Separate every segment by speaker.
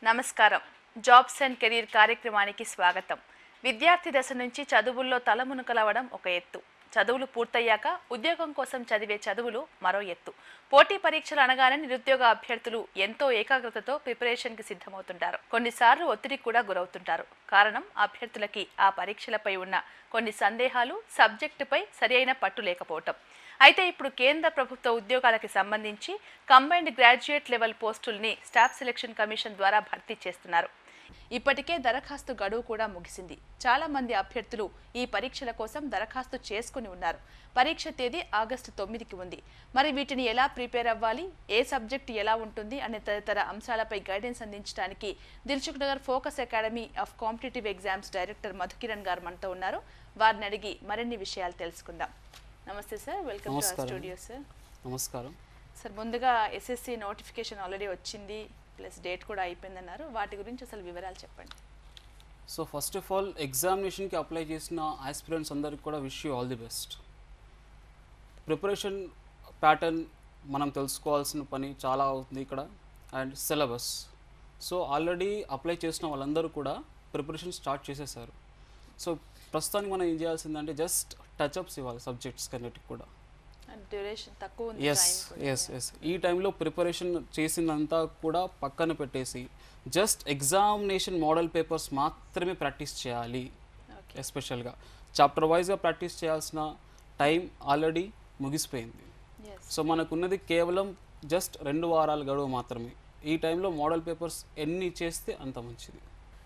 Speaker 1: నమస్కారం jobs and career కార్యక్రమానికి స్వాగతం విద్యార్థి దశ నుంచి చదువుల్లో తలమునకలవడం ఒక ఎత్తు చదువులు పూర్తయ్యాక ఉద్యోగం కోసం చదివే చదువులు మరో ఎత్తు పోటీ పరీక్షలు అనగానే నిరుద్యోగ అభ్యర్థులు ఎంతో ఏకాగ్రతతో ప్రిపరేషన్కి సిద్ధమవుతుంటారు కొన్నిసార్లు ఒత్తిడికి కూడా గురవుతుంటారు కారణం అభ్యర్థులకి ఆ పరీక్షలపై ఉన్న కొన్ని సందేహాలు సబ్జెక్టుపై సరియైన పట్టు లేకపోవటం అయితే ఇప్పుడు కేంద్ర ప్రభుత్వ ఉద్యోగాలకి సంబంధించి కంబైన్డ్ గ్రాడ్యుయేట్ లెవెల్ పోస్టుల్ని స్టాఫ్ సెలక్షన్ కమిషన్ ద్వారా భర్తీ చేస్తున్నారు ఇప్పటికే దరఖాస్తు గడువు కూడా ముగిసింది చాలా మంది అభ్యర్థులు ఈ పరీక్షల కోసం దరఖాస్తు చేసుకుని ఉన్నారు పరీక్ష తేదీ ఆగస్టు తొమ్మిదికి ఉంది మరి వీటిని ఎలా ప్రిపేర్ అవ్వాలి ఏ సబ్జెక్ట్ ఎలా ఉంటుంది అనే తదితర అంశాలపై గైడెన్స్ అందించడానికి Dilsukhnagar focus academy of competitive exams director Madhukiran గారు మనతో ఉన్నారు వారిని అడిగి మరిన్ని విషయాలు తెలుసుకుందాం నమస్తే సార్ వెల్కమ్ టు
Speaker 2: నమస్కారం.
Speaker 1: స్టూడియో సార్
Speaker 2: నమస్కారం
Speaker 1: సార్ ముందుగా ఎస్ఎస్సి నోటిఫికేషన్ ఆల్రెడీ వచ్చింది ప్లస్ డేట్ కూడా అయిపోయిందన్నారు వాటి గురించి అసలు వివరాలు చెప్పండి
Speaker 2: సో ఫస్ట్ ఆఫ్ ఆల్ ఎగ్జామినేషన్కి అప్లై చేసిన ఆస్పిరెంట్స్ అందరికి కూడా wish you all the best preparation pattern మనం తెలుసుకోవాల్సిన పని చాలా అవుతుంది ఇక్కడ and syllabus so already apply చేసిన వాళ్ళందరూ కూడా ప్రిపరేషన్ స్టార్ట్ చేసేసారు సో ప్రస్తుతానికి మనం ఏం చేయాల్సిందంటే జస్ట్ టచ్అప్స్ ఇవ్వాలి సబ్జెక్ట్స్ కన్నిటికి కూడా
Speaker 1: అండ్ డ్యూరేషన్ తక్కువ ఉంది
Speaker 2: ఎస్
Speaker 1: time కూడా.
Speaker 2: ఎస్ ఎస్ ఈ టైంలో ప్రిపరేషన్ చేసిందంతా కూడా పక్కన పెట్టేసి జస్ట్ ఎగ్జామినేషన్ మోడల్ పేపర్స్ మాత్రమే ప్రాక్టీస్ చేయాలి
Speaker 1: ఓకే
Speaker 2: ఎస్పెషల్గా చాప్టర్ వైజ్గా ప్రాక్టీస్ చేయాల్సిన టైం ఆల్రెడీ ముగిసిపోయింది
Speaker 1: ఎస్
Speaker 2: సో మనకున్నది కేవలం జస్ట్ రెండు వారాల గడువు మాత్రమే ఈ టైంలో మోడల్ పేపర్స్ ఎన్ని చేస్తే అంత మంచిది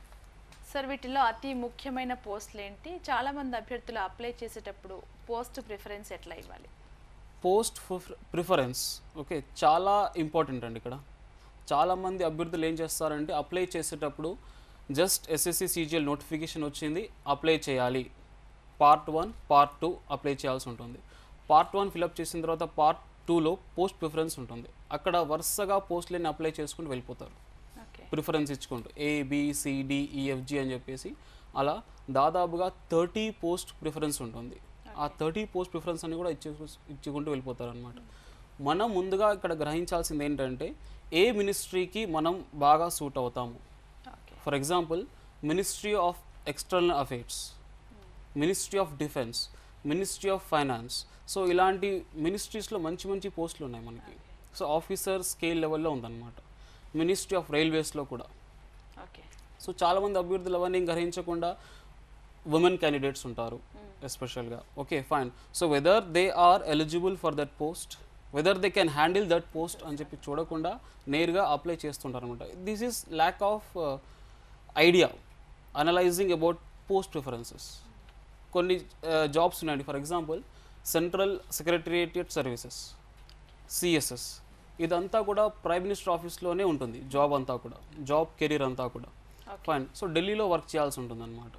Speaker 1: సార్ వీటిలో అతి ముఖ్యమైన పోస్టులు ఏంటి చాలా మంది అభ్యర్థులు అప్లై చేసేటప్పుడు పోస్ట్ ప్రిఫరెన్స్ ఎట్లా ఇవ్వాలి
Speaker 2: పోస్ట్ ప్రిఫరెన్స్ ఓకే చాలా ఇంపార్టెంట్ అండి ఇక్కడ చాలామంది అభ్యర్థులు ఏం చేస్తారంటే అప్లై చేసేటప్పుడు జస్ట్ ఎస్ఎస్సి సీజీఎల్ నోటిఫికేషన్ వచ్చింది అప్లై చేయాలి part one part two apply చేయాల్సి ఉంటుంది పార్ట్ వన్ ఫిలప్ చేసిన తర్వాత పార్ట్ టూలో పోస్ట్ ప్రిఫరెన్స్ ఉంటుంది అక్కడ వరుసగా పోస్టులని అప్లై చేసుకుంటూ వెళ్ళిపోతారు
Speaker 1: ఓకే
Speaker 2: ప్రిఫరెన్స్ ఇచ్చుకుంటూ ఏ బిసిడిఈఎఫ్జి అని చెప్పేసి అలా దాదాపుగా థర్టీ పోస్ట్ ప్రిఫరెన్స్ ఉంటుంది ఆ థర్టీ పోస్ట్ ప్రిఫరెన్స్ అని కూడా ఇచ్చే ఇచ్చుకుంటూ వెళ్ళిపోతారు అనమాట మనం ముందుగా ఇక్కడ గ్రహించాల్సింది ఏంటంటే ఏ మినిస్ట్రీకి మనం బాగా సూట్ అవుతాము
Speaker 1: okay
Speaker 2: for example ministry of external affairs ministry of defence ministry of finance so ఇలాంటి మినిస్ట్రీస్లో మంచి మంచి పోస్టులు ఉన్నాయి మనకి సో ఆఫీసర్ స్కేల్ లెవెల్లో ఉందన్నమాట మినిస్ట్రీ ఆఫ్ రైల్వేస్లో కూడా
Speaker 1: ఓకే
Speaker 2: సో చాలామంది అభ్యర్థులు అవన్నీ గ్రహించకుండా ఉమెన్ క్యాండిడేట్స్ ఉంటారు ఎస్పెషల్గా okay fine so whether they are eligible for that post whether they can handle that post అని చెప్పి చూడకుండా నేరుగా అప్లై చేస్తుంటారు అనమాట this is lack of idea analysing about post preferences కొన్ని జాబ్స్ ఉన్నాయండి for example central secretariat services CSS ఇదంతా కూడా ప్రైమ్ మినిస్టర్ ఆఫీస్లోనే ఉంటుంది జాబ్ అంతా కూడా జాబ్ కెరీర్ అంతా కూడా
Speaker 1: ఓకే
Speaker 2: ఫైన్ సో ఢిల్లీలో వర్క్ చేయాల్సి ఉంటుంది అనమాట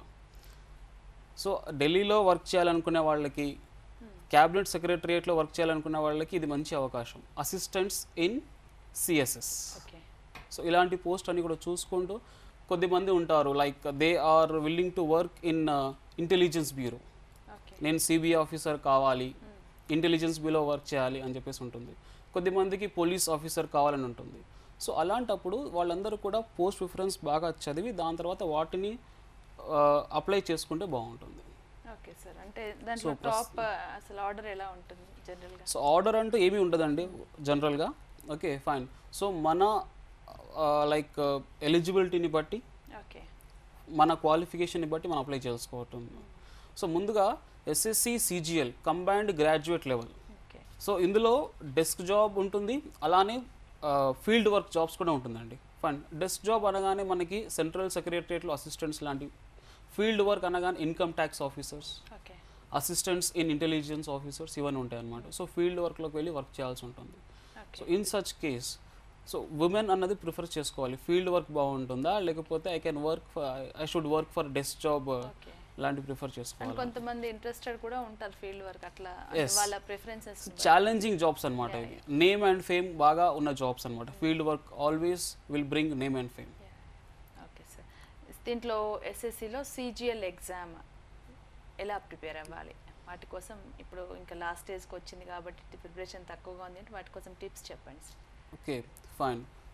Speaker 2: సో ఢిల్లీలో వర్క్ చేయాలనుకునే వాళ్ళకి క్యాబినెట్ సెక్రటరియేట్లో వర్క్ చేయాలనుకునే వాళ్ళకి ఇది మంచి అవకాశం assistants in CSS
Speaker 1: okay
Speaker 2: so ఇలాంటి పోస్ట్ అని కూడా చూసుకుంటూ కొద్దిమంది ఉంటారు like they are willing to work in intelligence bureau
Speaker 1: okay
Speaker 2: నేను సిబిఐ ఆఫీసర్ కావాలి ఇంటెలిజెన్స్ బ్యూరో వర్క్ చేయాలి అని చెప్పేసి ఉంటుంది కొద్దిమందికి పోలీస్ ఆఫీసర్ కావాలని ఉంటుంది సో అలాంటప్పుడు వాళ్ళందరూ కూడా పోస్ట్ ప్రిఫరెన్స్ బాగా చదివి దాని తర్వాత వాటిని అప్లై చేసుకుంటే బాగుంటుంది
Speaker 1: ఓకే సార్ అంటే దాంట్లో టాప్ అసలు ఆర్డర్ ఎలా ఉంటుంది జనరల్గా
Speaker 2: సో ఆర్డర్ అంటూ ఏమీ ఉండదండి జనరల్గా ఓకే ఫైన్ సో మన లైక్ ఎలిజిబిలిటీని బట్టి
Speaker 1: ఓకే
Speaker 2: మన క్వాలిఫికేషన్ని బట్టి మనం అప్లై చేసుకోవటం సో ముందుగా SSC CGL combined graduate level
Speaker 1: okay
Speaker 2: so ఇందులో డెస్క్ జాబ్ ఉంటుంది అలానే ఫీల్డ్ వర్క్ జాబ్స్ కూడా ఉంటుందండి ఫైన్ డెస్క్ జాబ్ అనగానే మనకి సెంట్రల్ సెక్రటరియట్లో అసిస్టెంట్స్ లాంటి ఫీల్డ్ వర్క్ అనగానే income tax officers
Speaker 1: okay
Speaker 2: assistants in intelligence officers ఇవన్నీ ఉంటాయి అన్నమాట సో ఫీల్డ్ వర్క్లోకి వెళ్ళి వర్క్ చేయాల్సి ఉంటుంది so
Speaker 1: okay
Speaker 2: in such case so women అన్నది ప్రిఫర్ చేసుకోవాలి ఫీల్డ్ వర్క్ బాగుంటుందా లేకపోతే I can work I should work for desk job
Speaker 1: okay
Speaker 2: లాంటి ప్రిఫర్
Speaker 1: అండ్
Speaker 2: చేసుకోవాలి
Speaker 1: కొంతమంది ఇంట్రెస్టెడ్ కూడా ఉంటారు ఫీల్డ్ వర్క్ అట్లా అంటే
Speaker 2: Yes.
Speaker 1: వాళ్ళ ప్రిఫరెన్సెస్
Speaker 2: ఛాలెంజింగ్ జాబ్స్ అనమాట
Speaker 1: Yeah,
Speaker 2: ఇవి నేమ్ అండ్ ఫేమ్ బాగా ఉన్న జాబ్స్ అనమాట field work always will bring name and fame
Speaker 1: okay sir దీంట్లో ఎస్ఎస్సిలో సిజిఎల్ ఎగ్జామ్ ఎలా ప్రిపేర్ అవ్వాలి వాటి కోసం ఇప్పుడు ఇంకా లాస్ట్ స్టేజ్కి వచ్చింది కాబట్టి ప్రిపరేషన్ తక్కువగా ఉంది అంటే వాటి కోసం టిప్స్ చెప్పండి sir
Speaker 2: okay fine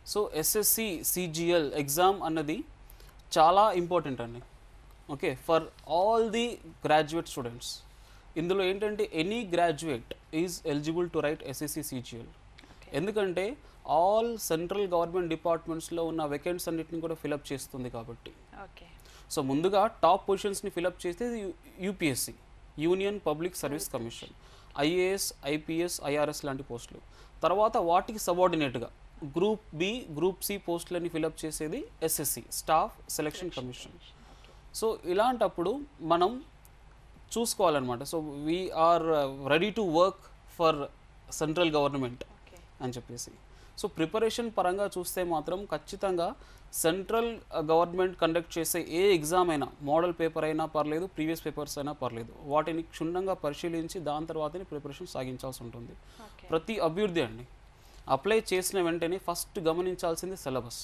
Speaker 2: so SSC CGL exam అన్నది చాలా ఇంపార్టెంట్ అండి okay for all the graduate students ఇందులో ఏంటంటే any graduate is eligible to write SSC CGL ఎందుకంటే ఆల్ సెంట్రల్ గవర్నమెంట్ డిపార్ట్మెంట్స్లో ఉన్న వెకెంట్స్ అన్నిటిని కూడా ఫిలప్ చేస్తుంది కాబట్టి
Speaker 1: ఓకే
Speaker 2: సో ముందుగా టాప్ పొజిషన్స్ని ఫిలప్ చేసేది UPSC union public service commission IAS IPS IRS లాంటి పోస్టులు తర్వాత వాటికి సబార్డినేట్గా గ్రూప్ బి గ్రూప్ సి పోస్టులని ఫిలప్ చేసేది SSC staff selection commission so ఇలాంటప్పుడు మనం చూసుకోవాలన్నమాట so we are ready to work for central government
Speaker 1: okay
Speaker 2: అని చెప్పేసి సో ప్రిపరేషన్ పరంగా చూస్తే మాత్రం ఖచ్చితంగా సెంట్రల్ గవర్నమెంట్ కండక్ట్ చేసే ఏ ఎగ్జామ్ అయినా మోడల్ పేపర్ అయినా పర్లేదు ప్రీవియస్ పేపర్స్ అయినా పర్లేదు వాటిని క్షుణ్ణంగా పరిశీలించి దాని తర్వాతనే ప్రిపరేషన్ సాగించాల్సి ఉంటుంది
Speaker 1: ఓకే
Speaker 2: ప్రతి అభ్యర్థి అండి అప్లై చేసిన వెంటనే ఫస్ట్ గమనించాల్సింది సిలబస్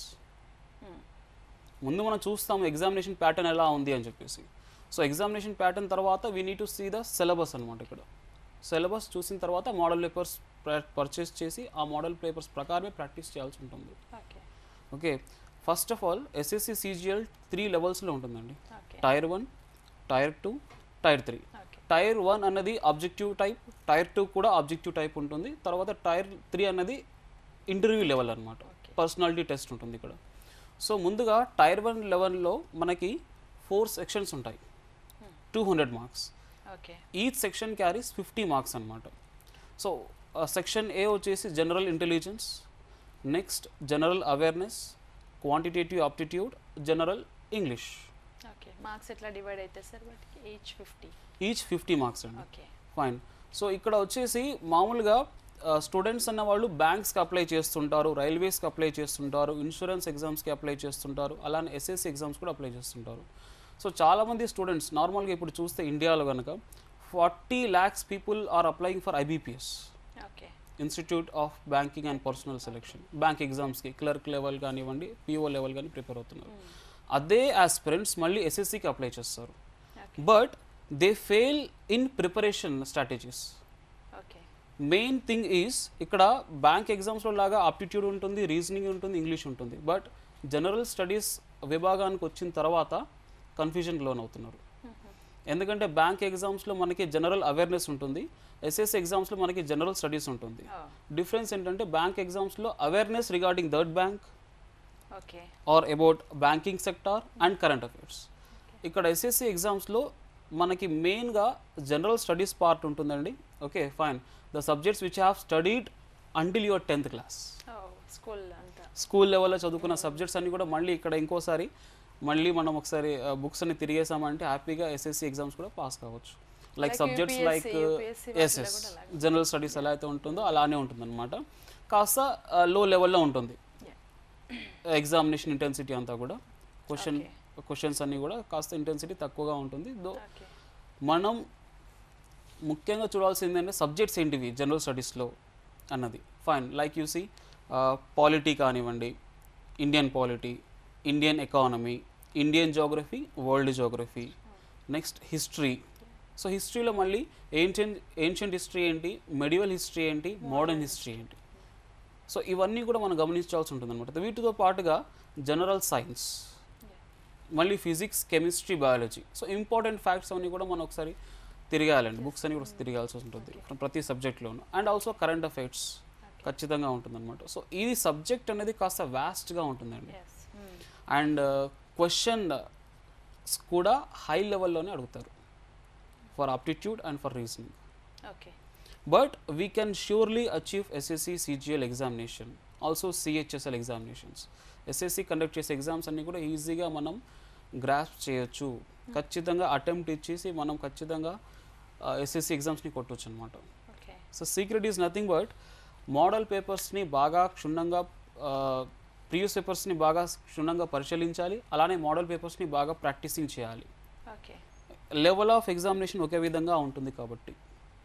Speaker 2: ముందు మనం చూస్తాము ఎగ్జామినేషన్ ప్యాటర్న్ ఎలా ఉంది అని చెప్పేసి సో ఎగ్జామినేషన్ ప్యాటర్న్ తర్వాత we need to see the syllabus అనమాట ఇక్కడ సిలబస్ చూసిన తర్వాత మోడల్ పేపర్స్ పర్చేస్ చేసి ఆ మోడల్ పేపర్స్ ప్రకారమే ప్రాక్టీస్ చేయాల్సి ఉంటుంది
Speaker 1: okay
Speaker 2: okay first of all SSC CGL three లెవెల్స్లో ఉంటుందండి
Speaker 1: okay
Speaker 2: tier one tier two tier three
Speaker 1: okay
Speaker 2: tier one అన్నది ఆబ్జెక్టివ్ టైప్ టైర్ టూ కూడా ఆబ్జెక్టివ్ టైప్ ఉంటుంది తర్వాత టైర్ త్రీ అన్నది ఇంటర్వ్యూ లెవెల్ అనమాట
Speaker 1: Okay.
Speaker 2: పర్సనాలిటీ టెస్ట్ ఉంటుంది ఇక్కడ సో ముందుగా టైర్ వన్ లెవెల్లో మనకి ఫోర్ సెక్షన్స్ ఉంటాయి two hundred marks
Speaker 1: okay
Speaker 2: each section carries fifty marks అనమాట సో సెక్షన్ ఏ వచ్చేసి general intelligence next general awareness quantitative aptitude general English
Speaker 1: okay marks ఎట్లా డివైడ్ అవుతాయి సార్ వాటికి each fifty
Speaker 2: each fifty marks అండి
Speaker 1: okay
Speaker 2: fine so ఇక్కడ వచ్చేసి మామూలుగా students అన్న వాళ్ళు బ్యాంక్స్కి అప్లై చేస్తుంటారు రైల్వేస్కి అప్లై చేస్తుంటారు ఇన్సూరెన్స్ ఎగ్జామ్స్కి అప్లై చేస్తుంటారు అలానే ఎస్ఎస్సి ఎగ్జామ్స్ కూడా అప్లై చేస్తుంటారు సో చాలామంది స్టూడెంట్స్ నార్మల్గా ఇప్పుడు చూస్తే ఇండియాలో కనుక forty lakhs people are applying for IBPS
Speaker 1: okay
Speaker 2: institute of banking and personnel selection bank ఎగ్జామ్స్కి క్లర్క్ లెవెల్ కానివ్వండి పిఓ లెవెల్ కానీ ప్రిపేర్ అవుతున్నారు అదే ఆస్పిరెంట్స్ మళ్ళీ ఎస్ఎస్సికి అప్లై చేస్తారు
Speaker 1: okay
Speaker 2: but they fail in preparation strategies
Speaker 1: okay
Speaker 2: main thing is ఇక్కడ bank ఎగ్జామ్స్లో లాగా ఆప్టిట్యూడ్ ఉంటుంది రీజనింగ్ ఉంటుంది ఇంగ్లీష్ ఉంటుంది బట్ జనరల్ స్టడీస్ విభాగానికి వచ్చిన తర్వాత కన్ఫ్యూజన్ లోన్ అవుతున్నారు ఎందుకంటే బ్యాంక్ ఎగ్జామ్స్లో మనకి జనరల్ అవేర్నెస్ ఉంటుంది ఎస్ఎస్ ఎగ్జామ్స్లో మనకి జనరల్ స్టడీస్ ఉంటుంది డిఫరెన్స్ ఏంటంటే బ్యాంక్ ఎగ్జామ్స్లో awareness regarding third bank
Speaker 1: okay
Speaker 2: or about banking sector and current affairs ఇక్కడ ఎస్ఎస్సి ఎగ్జామ్స్లో మనకి మెయిన్గా జనరల్ స్టడీస్ పార్ట్ ఉంటుందండి okay fine the subjects which have studied until your tenth class
Speaker 1: school అంతా
Speaker 2: school లెవెల్లో చదువుకున్న సబ్జెక్ట్స్ అన్ని కూడా మళ్ళీ ఇక్కడ ఇంకోసారి మళ్ళీ మనం ఒకసారి బుక్స్ అన్ని తిరిగేసామంటే హ్యాపీగా ఎస్ఎస్సి ఎగ్జామ్స్ కూడా పాస్ కావచ్చు like
Speaker 1: Like
Speaker 2: subjects
Speaker 1: UPSC,
Speaker 2: like
Speaker 1: UPSC
Speaker 2: yes
Speaker 1: వాటిలో
Speaker 2: ఎస్
Speaker 1: కూడా అలాగే.
Speaker 2: జనరల్ స్టడీస్ ఎలా అయితే ఉంటుందో అలానే ఉంటుందన్నమాట కాస్త లో లెవెల్లో ఉంటుంది
Speaker 1: Yeah.
Speaker 2: ఎగ్జామినేషన్ ఇంటెన్సిటీ అంతా కూడా క్వశ్చన్
Speaker 1: Okay.
Speaker 2: క్వశ్చన్స్ అన్నీ కూడా కాస్త ఇంటెన్సిటీ తక్కువగా ఉంటుంది దో
Speaker 1: ఓకే
Speaker 2: మనం ముఖ్యంగా చూడాల్సింది ఏంటంటే సబ్జెక్ట్స్ ఏంటివి జనరల్ స్టడీస్లో అన్నది ఫైన్ లైక్ యూసి పాలిటీ కానివ్వండి Indian polity Indian economy Indian geography world geography next history so హిస్టరీలో మళ్ళీ ఏన్షియంట్ ఏన్షియంట్ హిస్టరీ ఏంటి మెడివల్ హిస్టరీ ఏంటి మోడర్న్ హిస్టరీ ఏంటి సో ఇవన్నీ కూడా మనం గమనించాల్సి ఉంటుంది అనమాట వీటితో పాటుగా జనరల్ సైన్స్ మళ్ళీ physics chemistry biology so important facts అన్నీ కూడా మనం ఒకసారి తిరగాలండి బుక్స్ అన్ని కూడా తిరగాల్సి ఉంటుంది ప్రతి సబ్జెక్ట్లోనూ అండ్ ఆల్సో కరెంట్ అఫైర్స్ ఖచ్చితంగా ఉంటుందన్నమాట సో ఇది సబ్జెక్ట్ అనేది కాస్త వ్యాస్ట్గా ఉంటుందండి
Speaker 1: ఎస్
Speaker 2: అండ్ క్వశ్చన్ కూడా హై లెవెల్లోనే అడుగుతారు for aptitude and for reasoning
Speaker 1: okay
Speaker 2: but we can surely achieve SSC CGL examination also CHSL examinations SSC conduct చేసే ఎగ్జామ్స్ అన్నీ కూడా ఈజీగా మనం గ్రాస్ప్ చేయొచ్చు ఖచ్చితంగా అటెంప్ట్ ఇచ్చేసి మనం ఖచ్చితంగా ఎస్ఎస్సి ఎగ్జామ్స్ని కొట్టొచ్చు అనమాట
Speaker 1: okay
Speaker 2: so secret is nothing but model పేపర్స్ని బాగా క్షుణ్ణంగా ప్రీవియస్ పేపర్స్ని బాగా క్షుణ్ణంగా పరిశీలించాలి అలానే మోడల్ పేపర్స్ని బాగా ప్రాక్టీసింగ్ చేయాలి
Speaker 1: ఓకే
Speaker 2: లెవెల్ ఆఫ్ ఎగ్జామినేషన్ ఒకే విధంగా ఉంటుంది కాబట్టి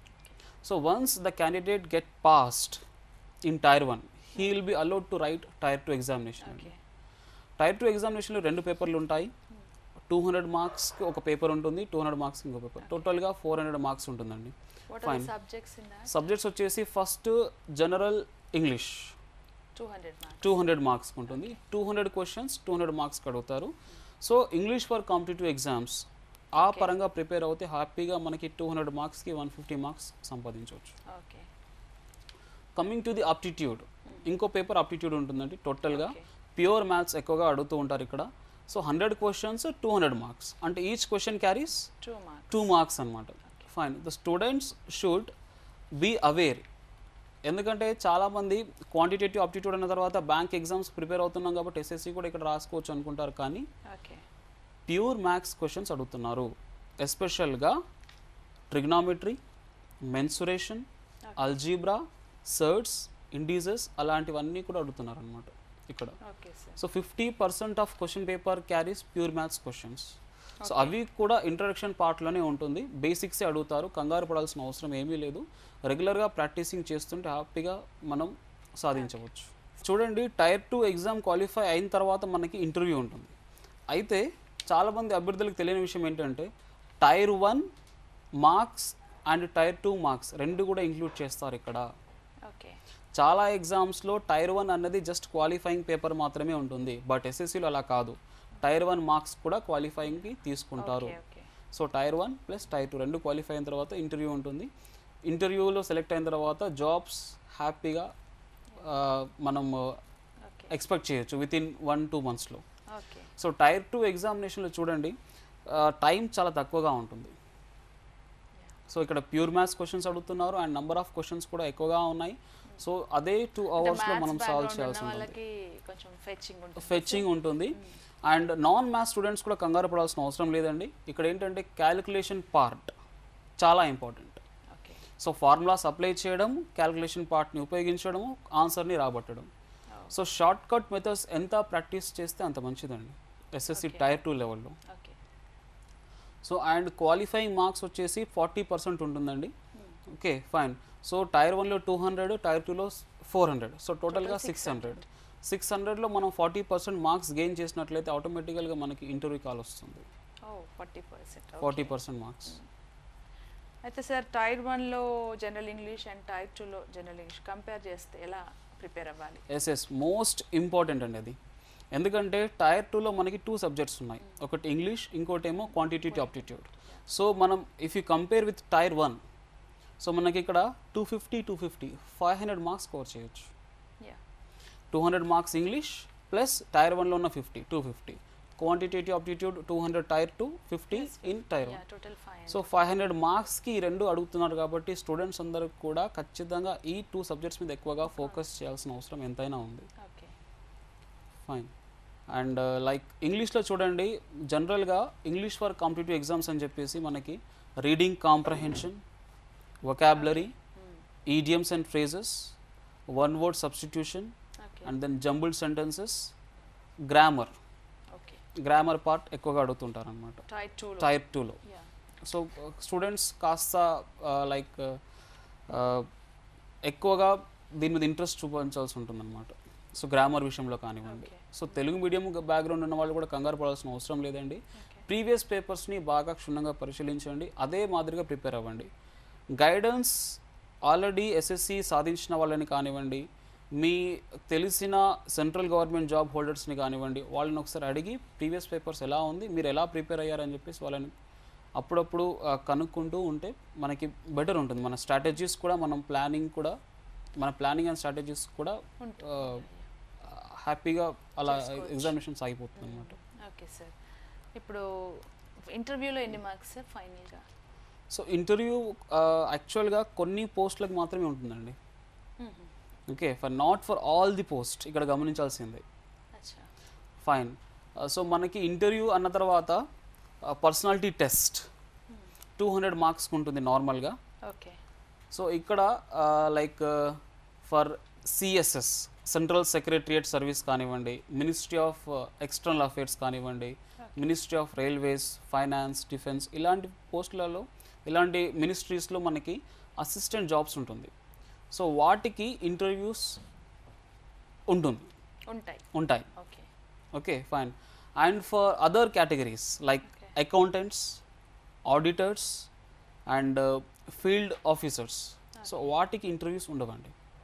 Speaker 2: so once the candidate get passed in tier one he will be allowed to write tier two examination
Speaker 1: okay
Speaker 2: tier two ఎగ్జామినేషన్లో రెండు పేపర్లు ఉంటాయి టూ హండ్రెడ్ మార్క్స్కి ఒక పేపర్ ఉంటుంది టూ హండ్రెడ్ మార్క్స్కి ఇంకో పేపర్ టోటల్గా ఫోర్ హండ్రెడ్ మార్క్స్ ఉంటుందండి
Speaker 1: what are
Speaker 2: Fine.
Speaker 1: Subjects in that
Speaker 2: subjects వచ్చేసి first general English
Speaker 1: two hundred marks
Speaker 2: two hundred marks ఉంటుంది two hundred questions two hundred మార్క్స్కి అడుగుతారు so English for competitive exams ఆ పరంగా ప్రిపేర్ అవుతే హ్యాపీగా మనకి టూ హండ్రెడ్ మార్క్స్కి వన్ ఫిఫ్టీ మార్క్స్ సంపాదించవచ్చు
Speaker 1: okay
Speaker 2: coming to the aptitude ఇంకో పేపర్ అప్టిట్యూడ్ ఉంటుందండి టోటల్గా
Speaker 1: Okay.
Speaker 2: ప్యూర్ మ్యాథ్స్ ఎక్కువగా అడుగుతూ ఉంటారు ఇక్కడ so hundred questions two hundred marks అంటే each question carries
Speaker 1: two marks
Speaker 2: two marks అనమాట fine the students should be aware ఎందుకంటే చాలామంది క్వాంటిటేటివ్ అప్టిట్యూడ్ అన్న తర్వాత బ్యాంక్ ఎగ్జామ్స్ ప్రిపేర్ అవుతున్నాం కాబట్టి ఎస్ఎస్సి కూడా ఇక్కడ రాసుకోవచ్చు అనుకుంటారు కానీ
Speaker 1: ఓకే
Speaker 2: ప్యూర్ మ్యాథ్స్ క్వశ్చన్స్ అడుగుతున్నారు ఎస్పెషల్గా trigonometry mensuration algebra surds indices అలాంటివన్నీ కూడా అడుగుతున్నారు అనమాట ఇక్కడ
Speaker 1: okay sir
Speaker 2: so fifty percent of question paper carries pure maths questions so అవి కూడా ఇంట్రడక్షన్ పార్ట్లోనే ఉంటుంది బేసిక్సే అడుగుతారు కంగారు పడాల్సిన అవసరం ఏమీ లేదు రెగ్యులర్గా ప్రాక్టీసింగ్ చేస్తుంటే హ్యాపీగా మనం సాధించవచ్చు చూడండి టైర్ టూ ఎగ్జామ్ క్వాలిఫై అయిన తర్వాత మనకి ఇంటర్వ్యూ ఉంటుంది అయితే చాలామంది అభ్యర్థులకు తెలియని విషయం ఏంటంటే tier one marks and tier two marks రెండు కూడా ఇంక్లూడ్ చేస్తారు ఇక్కడ
Speaker 1: ఓకే
Speaker 2: చాలా ఎగ్జామ్స్లో టైర్ వన్ అన్నది జస్ట్ క్వాలిఫైయింగ్ పేపర్ మాత్రమే ఉంటుంది బట్ ఎస్ఎస్సిలో అలా కాదు టైర్ వన్ మార్క్స్ కూడా క్వాలిఫైయింగ్కి తీసుకుంటారు
Speaker 1: okay okay
Speaker 2: so tier one plus tier two రెండు క్వాలిఫై అయిన తర్వాత ఇంటర్వ్యూ ఉంటుంది ఇంటర్వ్యూలో సెలెక్ట్ అయిన తర్వాత జాబ్స్ హ్యాపీగా ఆ, మనం
Speaker 1: ఓకే
Speaker 2: ఎక్స్పెక్ట్ చేయొచ్చు విత్ ఇన్ వన్ టూ మంత్స్లో
Speaker 1: ఓకే
Speaker 2: సో టైర్ టూ ఎగ్జామినేషన్లో చూడండి టైం చాలా తక్కువగా ఉంటుంది సో ఇక్కడ ప్యూర్ మ్యాథ్స్ క్వశ్చన్స్ అడుగుతున్నారు అండ్ నెంబర్ ఆఫ్ క్వశ్చన్స్ కూడా ఎక్కువగా ఉన్నాయి సో అదే టూ అవర్స్లో మనం సాల్వ్ చేయాల్సి ఉంటుంది
Speaker 1: వాళ్ళకి కొంచెం ఫెచ్చింగ్ ఉంటుంది
Speaker 2: ఫెచ్చింగ్ ఉంటుంది అండ్ నాన్ మ్యాథ్స్ స్టూడెంట్స్ కూడా కంగారు పడాల్సిన అవసరం లేదండి ఇక్కడ ఏంటంటే క్యాలిక్యులేషన్ పార్ట్ చాలా important
Speaker 1: okay
Speaker 2: so formulas apply చేయడం క్యాలిక్యులేషన్ పార్ట్ని ఉపయోగించడము ఆన్సర్ని రాబట్టడం సో షార్ట్ కట్ మెథడ్స్ ఎంత ప్రాక్టీస్ చేస్తే అంత మంచిదండి ఎస్ఎస్సి టైర్ టూ లెవెల్లో
Speaker 1: okay
Speaker 2: so and qualifying marks వచ్చేసి ఫార్టీ పర్సెంట్ ఉంటుందండి ఓకే ఫైన్ సో టైర్ వన్లో టూ హండ్రెడ్ టైర్ టూలో ఫోర్ హండ్రెడ్ సో టోటల్గా సిక్స్ హండ్రెడ్ సిక్స్ హండ్రెడ్లో మనం ఫార్టీ పర్సెంట్ మార్క్స్ గెయిన్ చేసినట్లయితే ఆటోమేటికల్గా మనకి ఇంటర్వ్యూ కాల్ వస్తుంది
Speaker 1: ఓ forty percent
Speaker 2: forty percent marks
Speaker 1: అయితే సార్ టైర్ వన్లో జనరల్ ఇంగ్లీష్ అండ్ టైర్ టూలో జనరల్ ఇంగ్లీష్ కంపేర్ చేస్తే ఎలా ప్రిపేర్ అవ్వాలి
Speaker 2: ఎస్ ఎస్ మోస్ట్ ఇంపార్టెంట్ అండి అది ఎందుకంటే టైర్ టూలో మనకి టూ సబ్జెక్ట్స్ ఉన్నాయి ఒకటి ఇంగ్లీష్ ఇంకోటి ఏమో క్వాంటిటేటివ్ ఆప్టిట్యూడ్ సో మనం if you compare with tier one so మనకి ఇక్కడ two fifty two fifty five hundred marks cover చేయొచ్చు
Speaker 1: yeah
Speaker 2: two hundred marks English plus tier వన్లో ఉన్న fifty two fifty quantitative aptitude two hundred tier two fifty in tier
Speaker 1: yeah
Speaker 2: one
Speaker 1: total five
Speaker 2: so five hundred మార్క్స్కి ఈ రెండు అడుగుతున్నారు కాబట్టి students అందరూ కూడా ఖచ్చితంగా ఈ టూ సబ్జెక్ట్స్ మీద ఎక్కువగా ఫోకస్ చేయాల్సిన అవసరం ఎంతైనా ఉంది
Speaker 1: ఓకే
Speaker 2: ఫైన్ అండ్ లైక్ ఇంగ్లీష్లో చూడండి జనరల్గా ఇంగ్లీష్ ఫర్ కాంపిటేటివ్ ఎగ్జామ్స్ అని చెప్పేసి మనకి reading comprehension vocabulary idioms and phrases one word substitution
Speaker 1: okay
Speaker 2: and then jumbled sentences grammar
Speaker 1: okay
Speaker 2: grammar part ఎక్కువగా అడుగుతుంటారు అనమాట
Speaker 1: టైర్ టూలో
Speaker 2: టైర్ టూలో
Speaker 1: యా
Speaker 2: సో స్టూడెంట్స్ కాస్త లైక్ ఎక్కువగా దీని మీద ఇంట్రెస్ట్ చూపించాల్సి ఉంటుంది అనమాట సో గ్రామర్ విషయంలో కానివ్వండి
Speaker 1: Okay.
Speaker 2: So Telugu medium background ఉన్న వాళ్ళు కూడా కంగారు పడాల్సిన అవసరం లేదండి
Speaker 1: ఓకే
Speaker 2: ప్రీవియస్ పేపర్స్ని బాగా క్షుణ్ణంగా పరిశీలించండి అదే మాదిరిగా ప్రిపేర్ అవ్వండి గైడెన్స్ ఆల్రెడీ ఎస్ఎస్సి సాధించిన వాళ్ళని కానివ్వండి మీ తెలిసిన సెంట్రల్ గవర్నమెంట్ జాబ్ హోల్డర్స్ని కానివ్వండి వాళ్ళని ఒకసారి అడిగి ప్రీవియస్ పేపర్స్ ఎలా ఉంది మీరు ఎలా ప్రిపేర్ అయ్యారని చెప్పేసి వాళ్ళని అప్పుడప్పుడు ఆ, కనుక్కుంటూ ఉంటే మనకి బెటర్ ఉంటుంది మన స్ట్రాటజీస్ కూడా మనం ప్లానింగ్ కూడా మన ప్లానింగ్ అండ్ స్ట్రాటజీస్ కూడా ఆ, హ్యాపీగా అలా ఎగ్జామినేషన్ సాగిపోతుంది అనమాట
Speaker 1: ఓకే సార్ ఇప్పుడు ఇంటర్వ్యూలో ఎన్ని మార్క్స్ సార్ ఫైనల్గా
Speaker 2: సో ఇంటర్వ్యూ యాక్చువల్గా కొన్ని పోస్టులకు మాత్రమే ఉంటుందండి okay for not for all the post ఇక్కడ గమనించాల్సిందే
Speaker 1: అచ్చా
Speaker 2: ఫైన్ సో మనకి ఇంటర్వ్యూ అన్న తర్వాత పర్సనాలిటీ టెస్ట్ టూ హండ్రెడ్ మార్క్స్కి ఉంటుంది నార్మల్గా
Speaker 1: ఓకే
Speaker 2: సో ఇక్కడ like for CSS central secretariat service కానివ్వండి మినిస్ట్రీ ఆఫ్ ఎక్స్టర్నల్ అఫేర్స్ కానివ్వండి ministry of railways finance defence ఇలాంటి పోస్టులలో ఇలాంటి మినిస్ట్రీస్లో మనకి అసిస్టెంట్ జాబ్స్ ఉంటుంది సో వాటికి ఇంటర్వ్యూస్ ఉంటుంది
Speaker 1: ఉంటాయి
Speaker 2: ఉంటాయి
Speaker 1: okay
Speaker 2: okay fine and for other categories like
Speaker 1: Okay.
Speaker 2: Accountants auditors and field officers so వాటికి ఇంటర్వ్యూస్ ఉండవండి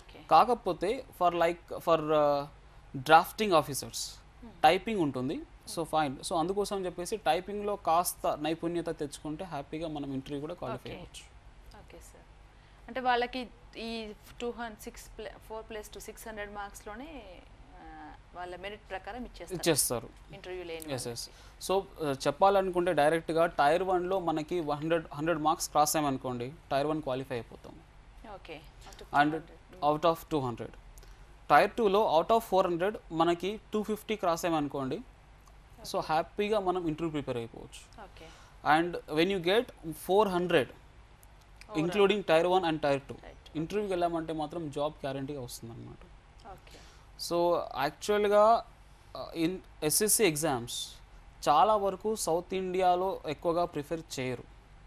Speaker 1: ఓకే
Speaker 2: కాకపోతే for like for drafting officers typing ఉంటుంది సో ఫైన్ సో అందుకోసం చెప్పేసి టైపింగ్లో కాస్త నైపుణ్యత తెచ్చుకుంటే హ్యాపీగా మనం ఇంటర్వ్యూ కూడా క్వాలిఫై
Speaker 1: Okay.
Speaker 2: అవ్వచ్చు
Speaker 1: ఓకే సార్ అంటే వాళ్ళకి ఈ two hundred six play four plus two six hundred మార్క్స్లోనే వాళ్ళ మెరిట్ ప్రకారం ఇచ్చేస్తారు
Speaker 2: ఇచ్చేస్తారు
Speaker 1: ఇంటర్వ్యూ లేని
Speaker 2: ఎస్ ఎస్ సో చెప్పాలనుకుంటే డైరెక్ట్గా టైర్ వన్లో మనకి హండ్రెడ్ హండ్రెడ్ మార్క్స్ క్రాస్ అయ్యామనుకోండి టైర్ వన్ క్వాలిఫై అయిపోతాం
Speaker 1: okay
Speaker 2: and out of two hundred tier టూలో అవుట్ ఆఫ్ ఫోర్ హండ్రెడ్ మనకి టూ ఫిఫ్టీ క్రాస్ అయ్యామనుకోండి సో హ్యాపీగా మనం ఇంటర్వ్యూ ప్రిపేర్ అయిపోవచ్చు
Speaker 1: okay
Speaker 2: and when you get four hundred including tier one and tier two
Speaker 1: right
Speaker 2: ఇంటర్వ్యూకి వెళ్ళామంటే మాత్రం job గ్యారంటీగా వస్తుంది అనమాట
Speaker 1: ఓకే
Speaker 2: సో యాక్చువల్గా ఇన్ ఎస్ఎస్సి ఎగ్జామ్స్ చాలా వరకు సౌత్ ఇండియాలో ఎక్కువగా ప్రిఫర్ చేయరు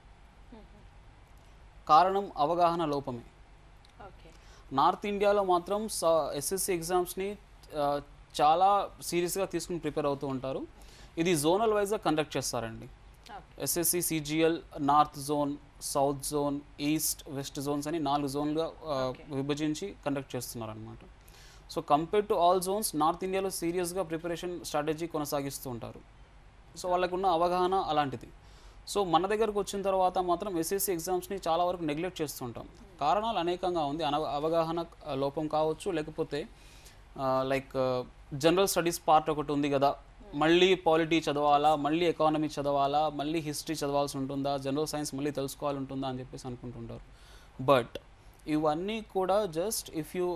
Speaker 2: కారణం అవగాహన లోపమే
Speaker 1: ఓకే
Speaker 2: నార్త్ ఇండియాలో మాత్రం ఎస్ఎస్సి ఎగ్జామ్స్ని చాలా సీరియస్గా తీసుకుని ప్రిపేర్ అవుతూ ఉంటారు ఇది జోనల్ వైజ్గా కండక్ట్ చేస్తారండి
Speaker 1: okay
Speaker 2: SSC CGL north zone south zone east west zones అని నాలుగు జోన్లుగా
Speaker 1: Okay.
Speaker 2: విభజించి కండక్ట్ చేస్తున్నారు అనమాట so compare to all zones north ఇండియాలో సీరియస్గా ప్రిపరేషన్ స్ట్రాటజీ కొనసాగిస్తూ ఉంటారు సో వాళ్ళకున్న అవగాహన అలాంటిది సో మన దగ్గరకు వచ్చిన తర్వాత మాత్రం ఎస్ఎస్సి ఎగ్జామ్స్ని చాలా వరకు నెగ్లెక్ట్ చేస్తుంటాం కారణాలు అనేకంగా ఉంది అన అవగాహన ఆ, లోపం కావచ్చు లేకపోతే లైక్ జనరల్ స్టడీస్ పార్ట్ ఒకటి ఉంది కదా మళ్ళీ పాలిటీ చదవాలా మళ్ళీ ఎకానమీ చదవాలా మళ్ళీ హిస్టరీ చదవాల్సి ఉంటుందా జనరల్ సైన్స్ మళ్ళీ తెలుసుకోవాలి ఉంటుందా అని చెప్పేసి అనుకుంటుంటారు బట్ ఇవన్నీ కూడా just if you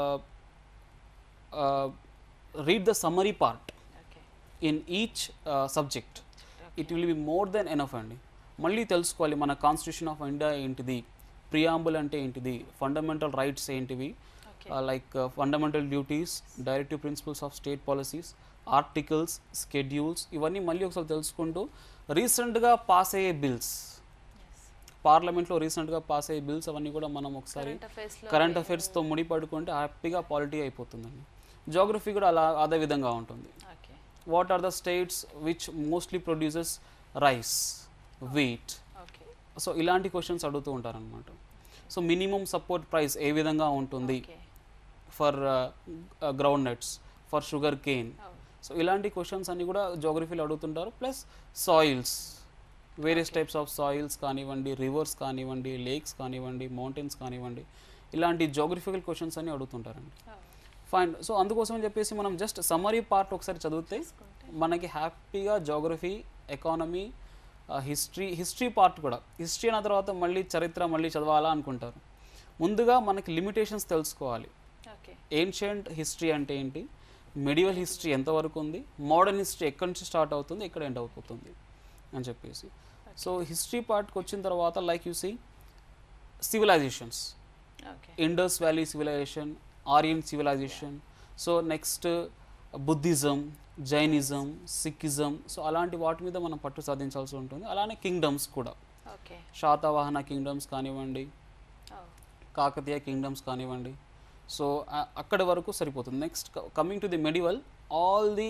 Speaker 2: read the summary part
Speaker 1: okay
Speaker 2: in each subject it will be more then enough అండి మళ్ళీ తెలుసుకోవాలి మన కాన్స్టిట్యూషన్ ఆఫ్ ఇండియా ఏంటిది ప్రియాంబుల్ అంటే ఏంటిది ఫండమెంటల్ రైట్స్ ఏంటివి
Speaker 1: okay
Speaker 2: like fundamental duties directive principles of state policies articles schedules ఇవన్నీ మళ్ళీ ఒకసారి తెలుసుకుంటూ రీసెంట్గా పాస్ అయ్యే బిల్స్ పార్లమెంట్లో రీసెంట్గా పాస్ అయ్యే బిల్స్ అవన్నీ కూడా మనం ఒకసారి
Speaker 1: కరెంట్ అఫైర్స్లో
Speaker 2: కరెంట్ అఫైర్స్తో ముడిపడుకుంటే హ్యాపీగా పాలిటీ అయిపోతుందండి జోగ్రఫీ కూడా అలా అదే విధంగా ఉంటుంది
Speaker 1: okay
Speaker 2: what are the states which mostly produces rice wheat
Speaker 1: okay
Speaker 2: so ఇలాంటి క్వశ్చన్స్ అడుగుతూ ఉంటారనమాట సో మినిమం సపోర్ట్ ప్రైస్ ఏ విధంగా ఉంటుంది
Speaker 1: okay
Speaker 2: for groundnuts for sugarcane
Speaker 1: అవును
Speaker 2: సో ఇలాంటి క్వశ్చన్స్ అన్ని కూడా జోగ్రఫీలో అడుగుతుంటారు plus soils various types of soils కానివ్వండి రివర్స్ కానివ్వండి లేక్స్ కానివ్వండి మౌంటైన్స్ కానివ్వండి ఇలాంటి జోగ్రఫికల్ క్వశ్చన్స్ అన్ని అడుగుతుంటారండి
Speaker 1: అవును
Speaker 2: ఫైన్ సో అందుకోసం చెప్పేసి మనం జస్ట్ సమ్మరీ పార్ట్ ఒకసారి చదివితే
Speaker 1: తీసుకుంటే
Speaker 2: మనకి హ్యాపీగా geography economy history history part కూడా హిస్టరీ అయిన తర్వాత మళ్ళీ చరిత్ర మళ్ళీ చదవాలా అనుకుంటారు ముందుగా మనకి లిమిటేషన్స్ తెలుసుకోవాలి
Speaker 1: ఓకే
Speaker 2: ఏన్షియంట్ హిస్టరీ అంటే ఏంటి మెడివల్ హిస్టరీ ఎంతవరకు ఉంది మోడర్న్ హిస్టరీ ఎక్కడి నుంచి స్టార్ట్ అవుతుంది ఎక్కడ ఎండ్ అయిపోతుంది అని చెప్పేసి సో హిస్టరీ పార్ట్కి వచ్చిన తర్వాత like you see civilisations
Speaker 1: okay
Speaker 2: Indus valley civilisation Aryan civilisation so next Buddhism Jainism Sikhism so అలాంటి వాటి మీద మనం పట్టు సాధించాల్సి ఉంటుంది అలానే కింగ్డమ్స్ కూడా
Speaker 1: ఓకే
Speaker 2: శాతవాహన కింగ్డమ్స్ కానివ్వండి
Speaker 1: ఓ
Speaker 2: కాకతీయ కింగ్డమ్స్ కానివ్వండి సో అక్కడి వరకు సరిపోతుంది next coming to the medieval all the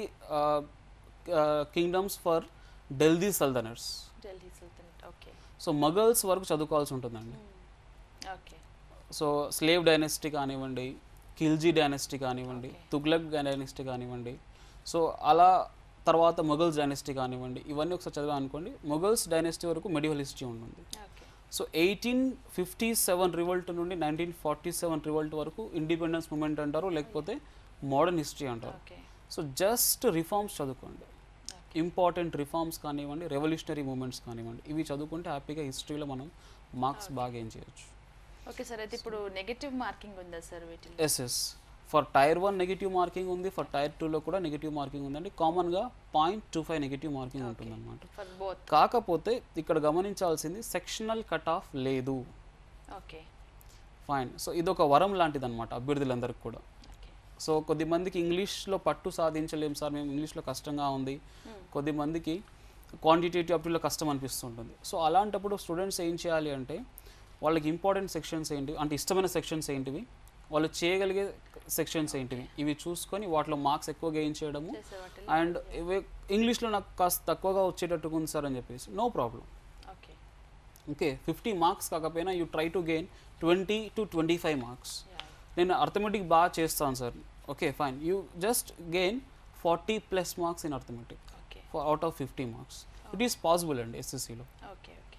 Speaker 2: kingdoms for Delhi sultanates
Speaker 1: Delhi sultanate okay
Speaker 2: so Mughals వరకు చదువుకోవాల్సి ఉంటుందండి
Speaker 1: ఓకే
Speaker 2: సో స్లేవ్ డైనెస్టీ కానివ్వండి ఖిల్జీ డైనెస్టీ కానివ్వండి
Speaker 1: Okay.
Speaker 2: తుగ్లక్ డైనెస్టీ కానివ్వండి సో అలా తర్వాత మొఘల్స్ డైనెస్టీ కానివ్వండి ఇవన్నీ ఒకసారి చదివా అనుకోండి మొఘల్స్ డైనెస్టీ వరకు మెడివల్ హిస్టరీ ఉంటుంది
Speaker 1: okay
Speaker 2: so eighteen fifty seven revolt నుండి నైన్టీన్ ఫార్టీ సెవెన్ రివల్ట్ వరకు ఇండిపెండెన్స్ మూమెంట్ అంటారు లేకపోతే మోడర్న్ హిస్టరీ అంటారు
Speaker 1: ఓకే
Speaker 2: సో జస్ట్ రిఫార్మ్స్ చదువుకోండి ఇంపార్టెంట్ రిఫార్మ్స్ కానివ్వండి రెవల్యూషనరీ మూమెంట్స్ కానివ్వండి ఇవి చదువుకుంటే హ్యాపీగా హిస్టరీలో మనం మార్క్స్ బాగా ఏం చేయొచ్చు
Speaker 1: ఓకే సార్ అయితే ఇప్పుడు నెగటివ్ మార్కింగ్ ఉందా సార్ వీటిలో
Speaker 2: SS for tier one negative marking ఉంది ఫర్ టైర్ టూలో కూడా నెగిటివ్ మార్కింగ్ ఉందండి కామన్గా point two five negative marking ఉంటుందన్నమాట
Speaker 1: ఫర్ బోత్
Speaker 2: కాకపోతే ఇక్కడ గమనించాల్సింది సెక్షనల్ కట్ ఆఫ్ లేదు
Speaker 1: ఓకే
Speaker 2: ఫైన్ సో ఇదొక వరం లాంటిది అనమాట అభ్యర్థులందరికీ కూడా
Speaker 1: ఓకే
Speaker 2: సో కొద్దిమందికి ఇంగ్లీష్లో పట్టు సాధించలేం సార్ మేము ఇంగ్లీష్లో కష్టంగా ఉంది కొద్దిమందికి క్వాంటిటేటివ్ అప్టిలో కష్టం అనిపిస్తుంటుంది సో అలాంటప్పుడు స్టూడెంట్స్ ఏం చేయాలి అంటే వాళ్ళకి ఇంపార్టెంట్ సెక్షన్స్ ఏంటివి అంటే ఇష్టమైన సెక్షన్స్ ఏంటివి వాళ్ళు చేయగలిగే సెక్షన్స్ ఏంటివి ఇవి చూసుకొని వాటిలో మార్క్స్ ఎక్కువ గెయిన్ చేయడము
Speaker 1: చేసే వాటిలో
Speaker 2: అండ్ ఇవి ఇంగ్లీష్లో నాకు కాస్త తక్కువగా వచ్చేటట్టుగా ఉంది సార్ అని చెప్పేసి no problem
Speaker 1: okay
Speaker 2: okay fifty marks కాకపోయినా you try to gain twenty to twenty five marks నేను అర్థమెటిక్ బాగా చేస్తాను sir okay fine you just gain forty plus marks in arithmetic
Speaker 1: okay
Speaker 2: for out of fifty marks it is possible అండి ఎస్ఎస్సిలో
Speaker 1: okay okay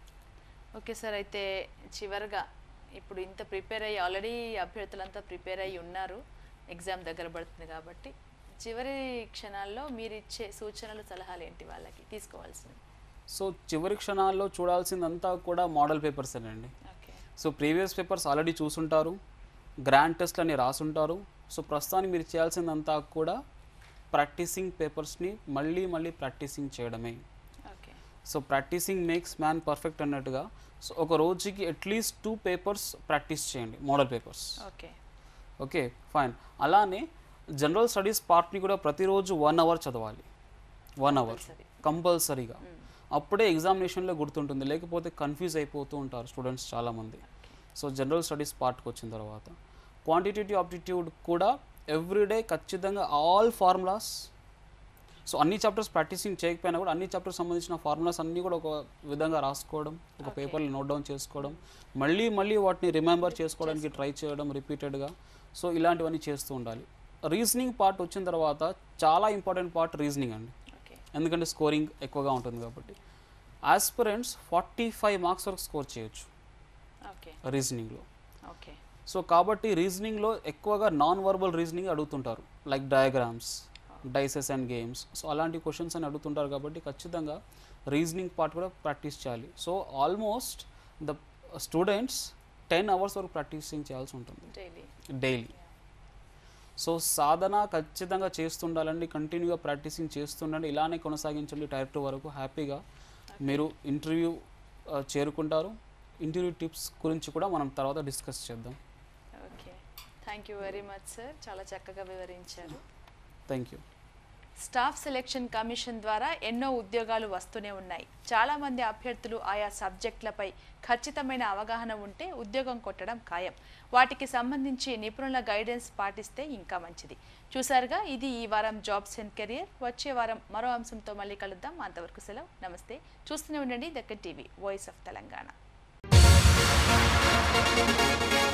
Speaker 1: okay sir అయితే చివరిగా ఇప్పుడు ఇంత prepare అయ్యి ఆల్రెడీ అభ్యర్థులంతా ప్రిపేర్ అయ్యి ఉన్నారు ఎగ్జామ్ దగ్గర పడుతుంది కాబట్టి చివరి క్షణాల్లో మీరు ఇచ్చే సూచనలు సలహాలు ఏంటి వాళ్ళకి తీసుకోవాల్సింది
Speaker 2: సో చివరి క్షణాల్లో చూడాల్సిందంతా కూడా మోడల్ పేపర్స్ అండి
Speaker 1: okay
Speaker 2: so previous papers already చూసుంటారు గ్రాండ్ టెస్ట్లు అని రాసుంటారు సో ప్రస్తుతానికి మీరు చేయాల్సిందంతా కూడా ప్రాక్టీసింగ్ పేపర్స్ని మళ్ళీ మళ్ళీ ప్రాక్టీసింగ్ చేయడమే
Speaker 1: okay
Speaker 2: so practising makes man perfect అన్నట్టుగా సో ఒక రోజుకి అట్లీస్ట్ టూ పేపర్స్ ప్రాక్టీస్ చేయండి model papers
Speaker 1: okay
Speaker 2: okay fine అలానే జనరల్ స్టడీస్ పార్ట్ని కూడా ప్రతిరోజు వన్ అవర్ చదవాలి వన్ అవర్
Speaker 1: Compulsory.
Speaker 2: కంపల్సరీగా అప్పుడే ఎగ్జామినేషన్లో గుర్తుంటుంది లేకపోతే కన్ఫ్యూజ్ అయిపోతూ ఉంటారు స్టూడెంట్స్ చాలామంది సో జనరల్ స్టడీస్ పార్ట్కి వచ్చిన తర్వాత క్వాంటిటేటివ్ ఆప్టిట్యూడ్ కూడా ఎవ్రీడే ఖచ్చితంగా ఆల్ ఫార్ములాస్ సో అన్ని చాప్టర్స్ ప్రాక్టీసింగ్ చేయకపోయినా కూడా అన్ని చాప్టర్స్ సంబంధించిన ఫార్ములాస్ అన్నీ కూడా ఒక విధంగా రాసుకోవడం ఒక పేపర్లో నోట్ డౌన్ చేసుకోవడం మళ్ళీ మళ్ళీ వాటిని రిమెంబర్ చేసుకోవడానికి ట్రై చేయడం రిపీటెడ్గా సో ఇలాంటివన్నీ చేస్తూ ఉండాలి రీజనింగ్ పార్ట్ వచ్చిన తర్వాత చాలా ఇంపార్టెంట్ పార్ట్ రీజనింగ్ అండి
Speaker 1: ఓకే
Speaker 2: ఎందుకంటే స్కోరింగ్ ఎక్కువగా ఉంటుంది కాబట్టి ఆస్పిరెంట్స్ ఫార్టీ ఫైవ్ మార్క్స్ వరకు స్కోర్ చేయొచ్చు
Speaker 1: ఓకే
Speaker 2: రీజనింగ్లో
Speaker 1: ఓకే
Speaker 2: సో కాబట్టి రీజనింగ్లో ఎక్కువగా నాన్ వర్బల్ రీజనింగ్ అడుగుతుంటారు like diagrams dices and games so అలాంటి క్వశ్చన్స్ అని అడుగుతుంటారు కాబట్టి ఖచ్చితంగా రీజనింగ్ పార్ట్ కూడా ప్రాక్టీస్ చేయాలి so almost the students ten hours వరకు ప్రాక్టీసింగ్ చేయాల్సి ఉంటుంది
Speaker 1: డైలీ
Speaker 2: డైలీ సో సాధన ఖచ్చితంగా చేస్తుండాలండి కంటిన్యూగా ప్రాక్టీసింగ్ చేస్తుండండి ఇలానే కొనసాగించండి టైర్ టూ వరకు హ్యాపీగా మీరు ఇంటర్వ్యూ చేరుకుంటారు ఇంటర్వ్యూ టిప్స్ గురించి కూడా మనం తర్వాత డిస్కస్ చేద్దాం
Speaker 1: okay thank you very much sir చాలా చక్కగా వివరించారు
Speaker 2: thank you
Speaker 1: staff selection commission ద్వారా ఎన్నో ఉద్యోగాలు వస్తూనే ఉన్నాయి చాలామంది అభ్యర్థులు ఆయా సబ్జెక్టులపై ఖచ్చితమైన అవగాహన ఉంటే ఉద్యోగం కొట్టడం ఖాయం వాటికి సంబంధించి నిపుణుల గైడెన్స్ పాటిస్తే ఇంకా మంచిది చూసారుగా ఇది ఈ వారం జాబ్స్ అండ్ కెరియర్ వచ్చే వారం మరో అంశంతో మళ్ళీ కలుద్దాం అంతవరకు సెలవు నమస్తే చూస్తూనే ఉండండి Deccan TV voice of Telangana